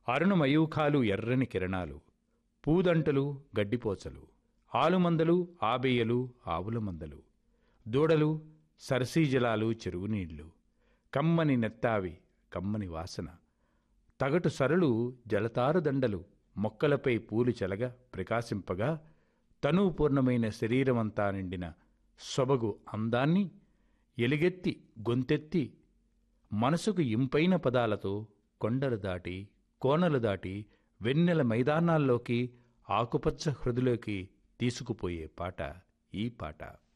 అరుణమయూఖాలు ఎర్రని కిరణాలు పూదంటలు గడ్డిపోచలు ఆలుమందలు ఆబేయలు ఆవుల మందలు దూడలు సరసీజలాలు చెరువునీళ్లు కమ్మని నెత్తావి కమ్మని వాసన తగటు సరళు జలతారు దండలు మొక్కలపై పూలు చెలగ ప్రకాశింపగా తను పూర్ణమైన శరీరమంతా నిండిన సొబగు అందాన్ని ఎలుగెత్తి గొంతెత్తి మనసుకు ఇంపైన పదాలతో కొండలు దాటి కోనలు దాటి వెన్నెల మైదానాల్లోకి ఆకుపచ్చ హృదిలోకి తీసుకుపోయే పాట ఈ పాట